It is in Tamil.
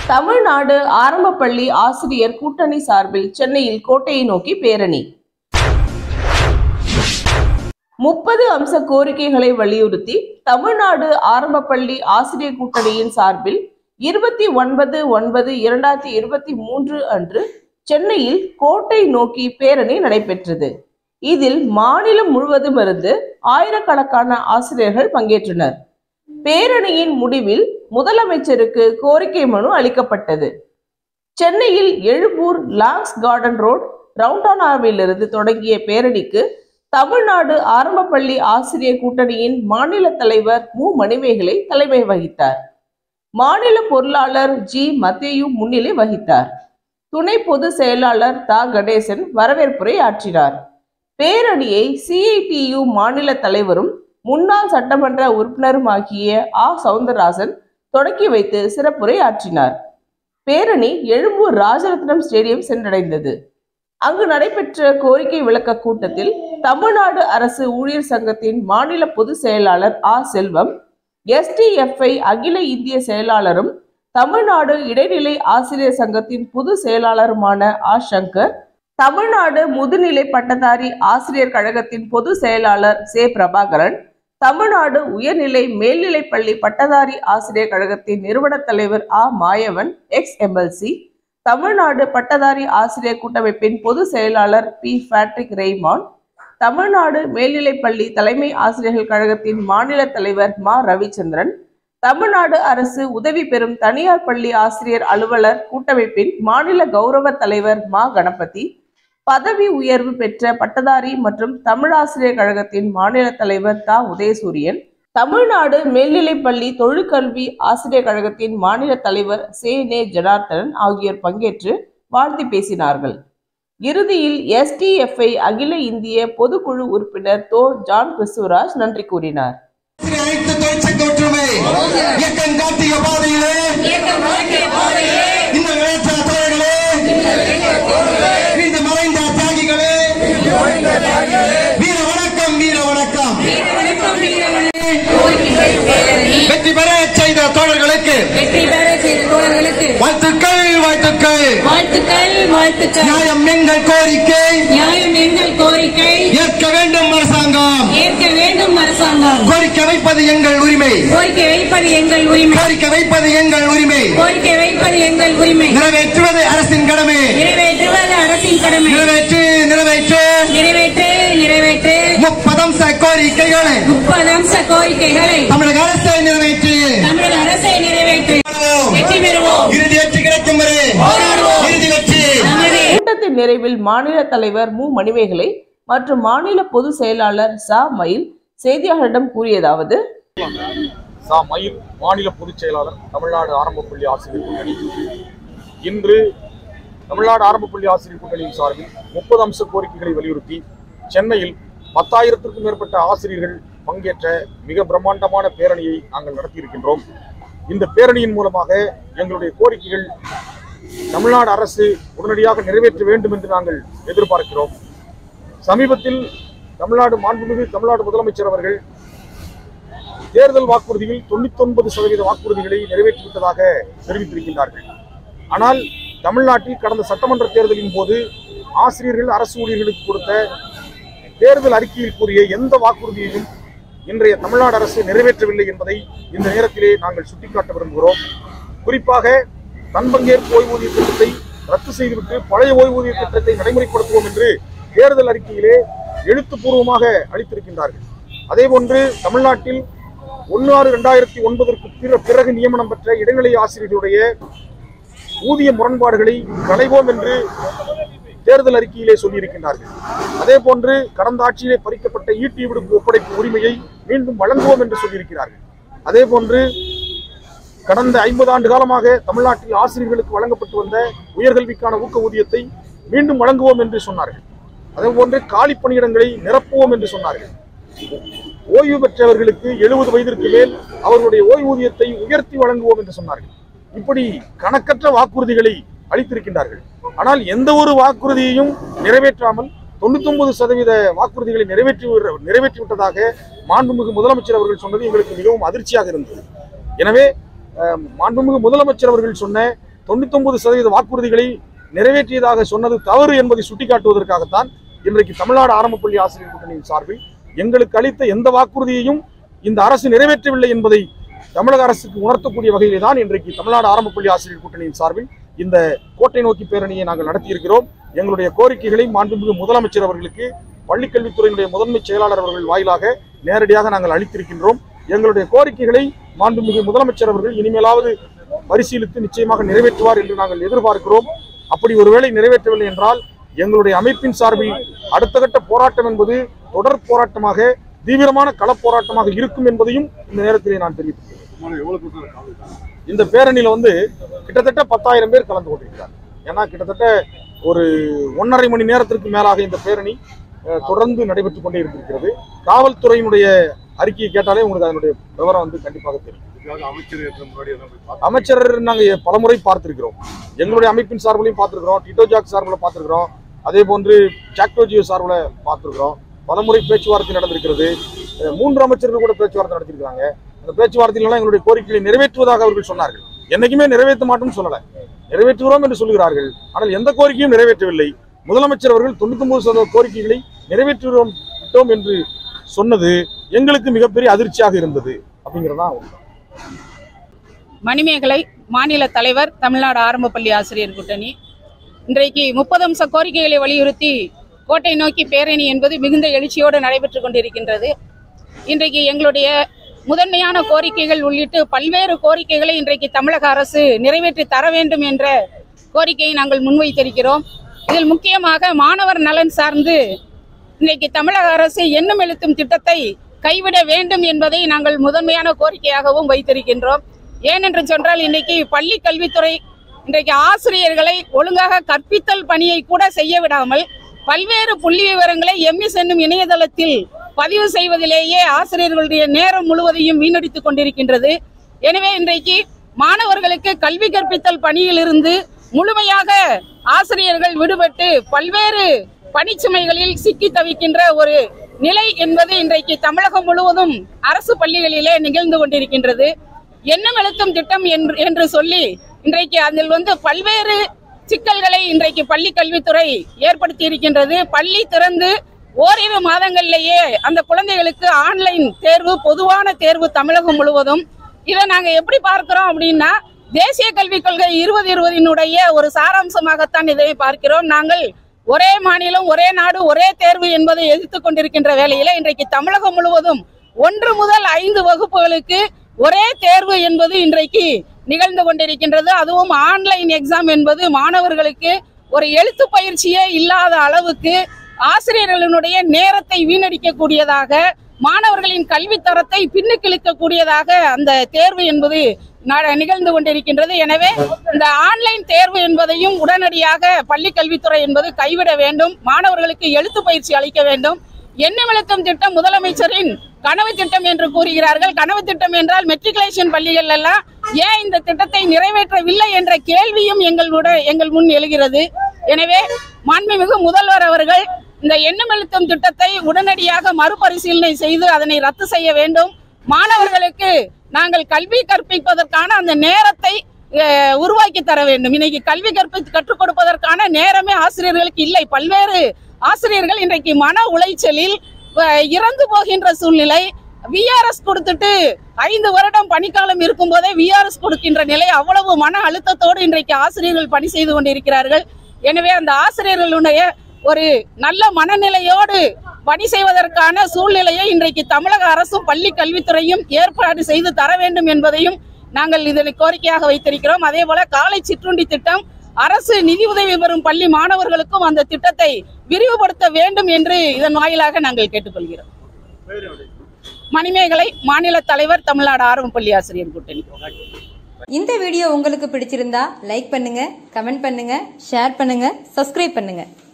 தமிழ்நாடு ஆரம்ப பள்ளி ஆசிரியர் கூட்டணி சார்பில் சென்னையில் கோட்டையை நோக்கி பேரணி முப்பது அம்ச கோரிக்கைகளை வலியுறுத்தி தமிழ்நாடு ஆரம்ப பள்ளி ஆசிரியர் கூட்டணியின் சார்பில் இருபத்தி ஒன்பது ஒன்பது இரண்டாயிரத்தி இருபத்தி மூன்று அன்று சென்னையில் கோட்டை நோக்கி பேரணி நடைபெற்றது இதில் மாநிலம் முழுவதும் இருந்து ஆயிரக்கணக்கான ஆசிரியர்கள் பங்கேற்றனர் பேரணியின் முடிவில் முதலமைச்சருக்கு கோரிக்கை மனு அளிக்கப்பட்டது சென்னையில் எழும்பூர் லாங்ஸ் கார்டன் ரோட் ரவுண்டானாவிலிருந்து தொடங்கிய பேரணிக்கு தமிழ்நாடு ஆரம்ப பள்ளி ஆசிரியர் கூட்டணியின் மாநில தலைவர் மு மணிமேகலை தலைமை வகித்தார் மாநில பொருளாளர் ஜி மத்தேயு முன்னிலை வகித்தார் துணை பொதுச் செயலாளர் தா கணேசன் வரவேற்புரை ஆற்றினார் பேரணியை சிஐடியு மாநில தலைவரும் முன்னாள் சட்டமன்ற உறுப்பினருமாகிய ஆ சவுந்தரராஜன் தொடக்கி வைத்து சிறப்புரை ஆற்றினார் பேரணி எழும்பூர் ராஜரத்னம் ஸ்டேடியம் சென்றடைந்தது அங்கு நடைபெற்ற கோரிக்கை விளக்க கூட்டத்தில் தமிழ்நாடு அரசு ஊழியர் சங்கத்தின் மாநில பொதுச் செயலாளர் ஆ செல்வம் எஸ்டிஎஃப்ஐ அகில இந்திய செயலாளரும் தமிழ்நாடு இடைநிலை ஆசிரியர் சங்கத்தின் பொது செயலாளருமான ஆ சங்கர் தமிழ்நாடு முதுநிலை பட்டதாரி ஆசிரியர் கழகத்தின் பொது செயலாளர் சே பிரபாகரன் தமிழ்நாடு உயர்நிலை மேல்நிலைப் பள்ளி பட்டதாரி ஆசிரியர் கழகத்தின் நிறுவன தலைவர் ஆ மாயவன் எக்ஸ் எம்எல்சி தமிழ்நாடு பட்டதாரி ஆசிரியர் கூட்டமைப்பின் பொது செயலாளர் பி பேட்ரிக் ரெய்மான் தமிழ்நாடு மேல்நிலைப்பள்ளி தலைமை ஆசிரியர்கள் கழகத்தின் மாநில தலைவர் மா ரவிச்சந்திரன் தமிழ்நாடு அரசு உதவி பெறும் தனியார் பள்ளி ஆசிரியர் அலுவலர் கூட்டமைப்பின் மாநில கௌரவ தலைவர் மா கணபதி பதவி உயர்வு பெற்ற பட்டதாரி மற்றும் தமிழாசிரியர் கழகத்தின் மாநில தலைவர் தா உதயசூரியன் தமிழ்நாடு மேல்நிலைப்பள்ளி தொழிற்கல்வி ஆசிரியர் கழகத்தின் மாநில தலைவர் சே நே ஜனார்த்தனன் ஆகியோர் பங்கேற்று வாழ்த்தி பேசினார்கள் இறுதியில் எஸ்டிஎஃப்ஐ அகில இந்திய பொதுக்குழு உறுப்பினர் தோ ஜான் கிறிஸ்துவராஜ் நன்றி கூறினார் அனைத்து தொழிற்சங்க ஒற்றுமை இயக்கம் காட்டிய பாதையிலே இந்த விளையாட்டு தோழர்களே இந்த மறைந்த தியாகிகளே வீர வணக்கம் வீர வணக்கம் வெற்றி பெற செய்த தோழர்களுக்கு வெற்றி பெற செய்த தோழர்களுக்கு வாழ்த்துக்கள் வாழ்த்துக்கள் வாழ்த்துக்கள் வாழ்த்துக்கள் நியாயம் எங்கள் கோரிக்கை நியாயம் எங்கள் கோரிக்கை ஏற்க வேண்டும் அரசாங்கம் ஏற்க வேண்டும் அரசாங்கம் கோரிக்கை வைப்பது எங்கள் உரிமை கோரிக்கை வைப்பது எங்கள் உரிமை கோரிக்கை வைப்பது எங்கள் உரிமை கோரிக்கை வைப்பது எங்கள் உரிமை நிறைவேற்றுவது அரசின் கடமை நிறைவேற்றுவது அரசின் கடமை நிறைவேற்று நிறைவேற்று நிறைவேற்று நிறைவேற்று முப்பதம்ச கோரிக்கைகளை முப்பது அம்ச கோரிக்கைகளை தமிழக அரசை நிறைவேற்றி தமிழக அரசை நிறைவேற்று வெற்றி பெறுவோம் இறுதி வெற்றி கிடைக்கும் வரை போராடுவோம். இறுதி வெற்றி நமது கூட்டத்தின் நிறைவில் மாநில தலைவர் மு மணிமேகலை மற்றும் மாநில பொதுச் செயலாளர் சா மயில் செய்தியாளரிடம் கூறியதாவது சா மயில் மாநில பொதுச் செயலாளர் தமிழ்நாடு ஆரம்ப பள்ளி ஆசிரியர் கூட்டணி இன்று தமிழ்நாடு ஆரம்ப பள்ளி ஆசிரியர் கூட்டணியின் சார்பில் முப்பது அம்ச கோரிக்கைகளை வலியுறுத்தி சென்னையில் பத்தாயிரத்திற்கும் மேற்பட்ட ஆசிரியர்கள் பங்கேற்ற மிக பிரம்மாண்டமான பேரணியை நாங்கள் நடத்தியிருக்கின்றோம் இந்த பேரணியின் மூலமாக எங்களுடைய கோரிக்கைகள் தமிழ்நாடு அரசு உடனடியாக நிறைவேற்ற வேண்டும் என்று நாங்கள் எதிர்பார்க்கிறோம் சமீபத்தில் தமிழ்நாடு மாண்புமிகு தமிழ்நாடு முதலமைச்சர் அவர்கள் தேர்தல் வாக்குறுதியில் தொண்ணூத்தொன்பது சதவீத வாக்குறுதிகளை நிறைவேற்றிவிட்டதாக தெரிவித்திருக்கின்றார்கள் ஆனால் தமிழ்நாட்டில் கடந்த சட்டமன்ற தேர்தலின் போது ஆசிரியர்கள் அரசு ஊழியர்களுக்கு கொடுத்த தேர்தல் அறிக்கையில் கூறிய எந்த வாக்குறுதியையும் இன்றைய தமிழ்நாடு அரசு நிறைவேற்றவில்லை என்பதை இந்த நேரத்திலே நாங்கள் சுட்டிக்காட்ட விரும்புகிறோம் குறிப்பாக தன்பங்கேற்பு ஓய்வூதிய திட்டத்தை ரத்து செய்துவிட்டு பழைய ஓய்வூதிய திட்டத்தை நடைமுறைப்படுத்துவோம் என்று தேர்தல் அறிக்கையிலே எழுத்துப்பூர்வமாக அளித்திருக்கின்றார்கள் அதேபோன்று தமிழ்நாட்டில் ஒன்று ஆறு ரெண்டாயிரத்தி ஒன்பதற்கு பிற பிறகு நியமனம் பெற்ற இடைநிலை ஆசிரியர்களுடைய ஊதிய முரண்பாடுகளை களைவோம் என்று தேர்தல் அறிக்கையிலே சொல்லியிருக்கின்றார்கள் அதே போன்று கடந்த ஆட்சியிலே பறிக்கப்பட்ட ஈட்டி விடுப்பு ஒப்படைப்பு உரிமையை மீண்டும் வழங்குவோம் என்று சொல்லியிருக்கிறார்கள் அதே போன்று கடந்த ஐம்பது ஆண்டு காலமாக தமிழ்நாட்டில் ஆசிரியர்களுக்கு வழங்கப்பட்டு வந்த உயர்கல்விக்கான ஊக்க ஊதியத்தை மீண்டும் வழங்குவோம் என்று சொன்னார்கள் அதே போன்று காலி பணியிடங்களை நிரப்புவோம் என்று சொன்னார்கள் ஓய்வு பெற்றவர்களுக்கு எழுபது வயதிற்கு மேல் அவர்களுடைய ஓய்வூதியத்தை உயர்த்தி வழங்குவோம் என்று சொன்னார்கள் இப்படி கணக்கற்ற வாக்குறுதிகளை அளித்திருக்கின்றார்கள் ஆனால் எந்த ஒரு வாக்குறுதியையும் நிறைவேற்றாமல் தொண்ணூத்தொன்பது சதவீத வாக்குறுதிகளை நிறைவேற்றி விடுற- நிறைவேற்றி விட்டதாக மாண்புமிகு முதலமைச்சர் அவர்கள் சொன்னது எங்களுக்கு மிகவும் அதிர்ச்சியாக இருந்தது எனவே அஹ், மாண்புமிகு முதலமைச்சர் அவர்கள் சொன்ன தொண்ணூத்தொன்பது சதவீத வாக்குறுதிகளை நிறைவேற்றியதாக சொன்னது தவறு என்பதை சுட்டிக்காட்டுவதற்காகத்தான் இன்றைக்கு தமிழ்நாடு ஆரம்ப பள்ளி ஆசிரியர் கூட்டணியின் சார்பில் எங்களுக்கு அளித்த எந்த வாக்குறுதியையும் இந்த அரசு நிறைவேற்றவில்லை என்பதை தமிழக அரசுக்கு உணர்த்தக்கூடிய வகையிலே தான் இன்றைக்கு தமிழ்நாடு ஆரம்ப பள்ளி ஆசிரியர் கூட்டணியின் சார்பில் இந்த கோட்டை நோக்கி பேரணியை நாங்கள் நடத்தியிருக்கிறோம் எங்களுடைய கோரிக்கைகளை மாண்புமிகு முதலமைச்சர் அவர்களுக்கு பள்ளிக்கல்வித்துறையினுடைய முதன்மை செயலாளர் அவர்கள் வாயிலாக நேரடியாக நாங்கள் அளித்திருக்கின்றோம் எங்களுடைய கோரிக்கைகளை மாண்புமிகு முதலமைச்சர் அவர்கள் இனிமேலாவது பரிசீலித்து நிச்சயமாக நிறைவேற்றுவார் என்று நாங்கள் எதிர்பார்க்கிறோம் அப்படி ஒருவேளை நிறைவேற்றவில்லை என்றால் எங்களுடைய அமைப்பின் சார்பில் அடுத்த கட்ட போராட்டம் என்பது தொடர் போராட்டமாக தீவிரமான களப் போராட்டமாக இருக்கும் என்பதையும் இந்த நேரத்திலே நான் தெரிவித்துள்ளேன் இந்த பேரணியில வந்து கிட்டத்தட்ட பத்தாயிரம் பேர் கலந்து கொண்டிருக்கிறார் ஏன்னா கிட்டத்தட்ட ஒரு ஒன்றரை மணி நேரத்திற்கு மேலாக இந்த பேரணி அஹ், தொடர்ந்து நடைபெற்றுக் கொண்டே இருந்திருக்கிறது காவல்துறையினுடைய அறிக்கையை கேட்டாலே உங்களுக்கு அதனுடைய விவரம் வந்து கண்டிப்பாக தெரியும் அமைச்சர் நாங்க பலமுறை பார்த்திருக்கிறோம் எங்களுடைய அமைப்பின் சார்பிலையும் பார்த்திருக்கிறோம் டிட்டோ ஜாக் சார்பில் பார்த்திருக்கிறோம் அதே போன்று ஜாக்டோஜியோ சார்பில் பார்த்திருக்கிறோம் பலமுறை பேச்சுவார்த்தை நடந்திருக்கிறது அஹ் மூன்று அமைச்சர்கள் கூட பேச்சுவார்த்தை நடத்திருக்காங்க அந்த பேச்சுவார்த்தையிலாம் எங்களுடைய கோரிக்கைகளை நிறைவேற்றுவதாக அவர்கள் சொன்னார்கள் என்னைக்குமே நிறைவேற்ற மாட்டோம்னு சொல்லல நிறைவேற்றுகிறோம் என்று சொல்கிறார்கள் ஆனால் எந்த கோரிக்கையும் நிறைவேற்றவில்லை முதலமைச்சர் அவர்கள் தொண்ணூத்தி ஒன்பது சதவீத கோரிக்கைகளை நிறைவேற்றுகிறோம் விட்டோம் என்று சொன்னது எங்களுக்கு மிகப்பெரிய அதிர்ச்சியாக இருந்தது அப்படிங்கிறதான் உண்மை. மணிமேகலை மாநில தலைவர் தமிழ்நாடு ஆரம்ப பள்ளி ஆசிரியர் கூட்டணி இன்றைக்கு முப்பது அம்ச கோரிக்கைகளை வலியுறுத்தி கோட்டை நோக்கி பேரணி என்பது மிகுந்த எழுச்சியோடு நடைபெற்றுக் கொண்டிருக்கின்றது இன்றைக்கு எங்களுடைய முதன்மையான கோரிக்கைகள் உள்ளிட்டு பல்வேறு கோரிக்கைகளை இன்றைக்கு தமிழக அரசு நிறைவேற்றி தர வேண்டும் என்ற கோரிக்கையை நாங்கள் முன்வைத்திருக்கிறோம் இதில் முக்கியமாக மாணவர் நலன் சார்ந்து இன்றைக்கு தமிழக அரசு எண்ணும் எழுத்தும் திட்டத்தை கைவிட வேண்டும் என்பதை நாங்கள் முதன்மையான கோரிக்கையாகவும் வைத்திருக்கின்றோம் ஏனென்று சொன்னால் இன்னைக்கு பள்ளி கல்வித்துறை இன்றைக்கு ஆசிரியர்களை ஒழுங்காக கற்பித்தல் பணியை கூட செய்ய விடாமல் பல்வேறு புள்ளி விவரங்களை எம்இஸ் என்னும் இணையதளத்தில் பதிவு செய்வதிலேயே ஆசிரியர்களுடைய நேரம் முழுவதையும் வீணடித்துக் கொண்டிருக்கின்றது எனவே இன்றைக்கு மாணவர்களுக்கு கல்வி கற்பித்தல் பணியிலிருந்து முழுமையாக ஆசிரியர்கள் விடுபட்டு பல்வேறு பணிச்சுமைகளில் சிக்கி தவிக்கின்ற ஒரு நிலை என்பது இன்றைக்கு தமிழகம் முழுவதும் அரசு பள்ளிகளிலே நிகழ்ந்து கொண்டிருக்கின்றது எண்ணம் எழுத்தும் திட்டம் என்று என்று சொல்லி இன்றைக்கு அதில் வந்து பல்வேறு சிக்கல்களை இன்றைக்கு பள்ளி கல்வித்துறை ஏற்படுத்தி இருக்கின்றது பள்ளி திறந்து ஓரிரு மாதங்களிலேயே அந்த குழந்தைகளுக்கு ஆன்லைன் தேர்வு பொதுவான தேர்வு தமிழகம் முழுவதும் இதை நாங்க எப்படி பார்க்கிறோம் அப்படின்னா தேசிய கல்விக் கொள்கை இருபது இருபதினுடைய ஒரு சாராம்சமாகத்தான் இதை பார்க்கிறோம் நாங்கள் ஒரே மாநிலம் ஒரே நாடு ஒரே தேர்வு என்பதை எதிர்த்துக் கொண்டிருக்கின்ற வேளையில இன்றைக்கு தமிழகம் முழுவதும் ஒன்று முதல் ஐந்து வகுப்புகளுக்கு ஒரே தேர்வு என்பது இன்றைக்கு நிகழ்ந்து கொண்டிருக்கின்றது அதுவும் ஆன்லைன் எக்ஸாம் என்பது மாணவர்களுக்கு ஒரு எழுத்து பயிற்சியே இல்லாத அளவுக்கு ஆசிரியர்களுடைய நேரத்தை வீணடிக்கக்கூடியதாக மாணவர்களின் கல்வி தரத்தை பின்னுக்கு இழுக்கக்கூடியதாக அந்த தேர்வு என்பது ந- நிகழ்ந்து கொண்டிருக்கின்றது எனவே இந்த ஆன்லைன் தேர்வு என்பதையும் உடனடியாக பள்ளி கல்வித்துறை என்பது கைவிட வேண்டும் மாணவர்களுக்கு எழுத்து பயிற்சி அளிக்க வேண்டும் எண்ணம் விளக்கம் திட்டம் முதலமைச்சரின் கனவு திட்டம் என்று கூறுகிறார்கள் கனவு திட்டம் என்றால் மெட்ரிகுலேஷன் பள்ளிகள் எல்லாம் ஏன் இந்த திட்டத்தை நிறைவேற்றவில்லை என்ற கேள்வியும் எங்களுடைய எங்கள் முன் எழுகிறது எனவே மாண்புமிகு முதல்வர் அவர்கள் இந்த எண்ணம் எழுத்தும் திட்டத்தை உடனடியாக மறுபரிசீலனை செய்து அதனை ரத்து செய்ய வேண்டும் மாணவர்களுக்கு நாங்கள் கல்வி கற்பிப்பதற்கான அந்த நேரத்தை அஹ், உருவாக்கி தர வேண்டும் இன்னைக்கு கல்வி கற்பி கற்றுக் கொடுப்பதற்கான நேரமே ஆசிரியர்களுக்கு இல்லை பல்வேறு ஆசிரியர்கள் இன்றைக்கு மன உளைச்சலில் அஹ், இறந்து போகின்ற சூழ்நிலை விஆர்எஸ் கொடுத்துட்டு ஐந்து வருடம் பணிக்காலம் இருக்கும் போதே விஆர்எஸ் கொடுக்கின்ற நிலை அவ்வளவு மன அழுத்தத்தோடு இன்றைக்கு ஆசிரியர்கள் பணி செய்து கொண்டிருக்கிறார்கள் எனவே அந்த ஆசிரியர்களுடைய ஒரு நல்ல மனநிலையோடு பணி செய்வதற்கான சூழ்நிலையை இன்றைக்கு தமிழக அரசும் பள்ளி கல்வித்துறையும் ஏற்பாடு செய்து தர வேண்டும் என்பதையும் நாங்கள் இதனை கோரிக்கையாக வைத்திருக்கிறோம் அதே போல காலை சிற்றுண்டி திட்டம் அரசு நிதி உதவி பெறும் பள்ளி மாணவர்களுக்கும் அந்த திட்டத்தை விரிவுபடுத்த வேண்டும் என்று இதன் வாயிலாக நாங்கள் கேட்டுக்கொள்கிறோம் மணிமேகலை மாநில தலைவர் தமிழ்நாடு ஆரம்ப பள்ளி ஆசிரியர் கூட்டணி இந்த வீடியோ உங்களுக்கு பிடிச்சிருந்தா லைக் பண்ணுங்க கமெண்ட் பண்ணுங்க ஷேர் பண்ணுங்க சப்ஸ்கிரைப் பண்ணுங்க